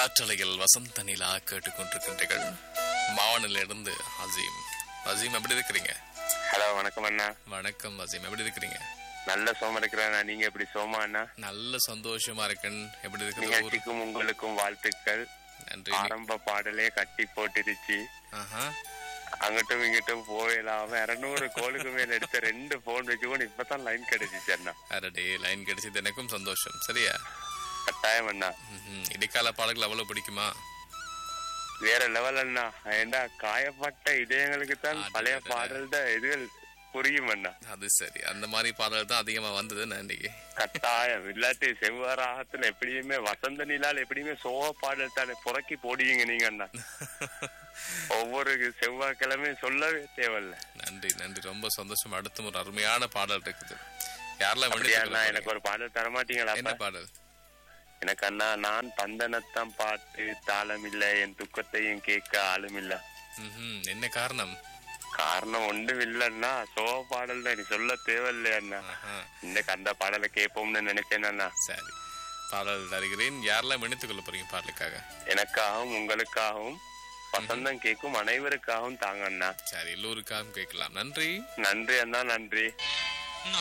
காற்றலையில் வசந்த நிலா கேட்டுக்கொண்டிருக்கின்றீர்கள் மாவனிலிருந்து அசீம் அசீம் எப்படி இருக்கிறீங்க ஹலோ வணக்கம் அண்ணா வணக்கம் அசீம் எப்படி இருக்கிறீங்க நல்ல சோமா இருக்கிறேண்ணா நீங்க எப்படி சோமா அண்ணா நல்ல சந்தோஷமா இருக்கேன் எப்படி இருக்கிறது ஊரு? நிகழ்ச்சிக்கும் உங்களுக்கும் வாழ்த்துக்கள் நன்றி ஆரம்ப பாடலே கட்டி போட்டுருச்சு ஆஹா அங்கிட்டும் இங்கிட்டும் போயிடாம இருநூறு கோலுக்கு மேல எடுத்த ரெண்டு போன் வச்சுக்கொண்டு இப்பதான் லைன் கிடைச்சிச்சு அண்ணா அரடே லைன் கிடைச்சது எனக்கும் சந்தோஷம் சரியா கட்டாயம் அண்ணா ம்ஹும். இடைக்கால பாடல்கள் அவ்வளவு பிடிக்குமா வேற லெவல் அண்ணா ஏண்டா காயப்பட்ட இதயங்களுக்கு தான் அடடடட. பழைய பாடல் தான் இதுகள் புரியும் அண்ணா அது சரி அந்த மாதிரி பாடல் தான் அதிகமா வந்தது நான் இன்னைக்கு கட்டாயம் இல்லாட்டி செவ்வாராகத்துல எப்படியுமே வசந்த நிலால் எப்படியுமே சோக பாடல் தானே புறக்கி போடுவீங்க நீங்க அண்ணா ஒவ்வொரு செவ்வாய்க்கிழமையும் சொல்லவே தேவையில்ல நன்றி நன்றி ரொம்ப சந்தோஷம் அடுத்தும் ஒரு அருமையான பாடல் இருக்குது யாரெல்லாம் அப்படியா மன்னித்துக் அண்ணா கொள்ள எனக்கு ஒரு பாடல் தரமாட்டீங்களா என்ன அப்ப? பாடல் எனக்கு அண்ணா நான் தந்தனத்தான் பாட்டு தாளம் இல்ல என் துக்கத்தையும் கேட்க ஆளும் இல்ல ம்ஹும். என்ன காரணம் காரணம் ஒன்றும் இல்லன்னா சோக பாடல் தான் நீ சொல்ல தேவையில்லையா அண்ணா ஆஹா. இன்னைக்கு அந்த பாடலை கேட்போம்னு நினைச்சேன் அண்ணா சரி பாடல் தருகிறேன் யாரெல்லாம் இணைத்துக் கொள்ள போறீங்க பாடலுக்காக எனக்காகவும் உங்களுக்காகவும் வசந்தம் கேட்கும் அனைவருக்காகவும் தாங்க அண்ணா சரி எல்லோருக்காகவும் கேட்கலாம் நன்றி நன்றி அண்ணா நன்றி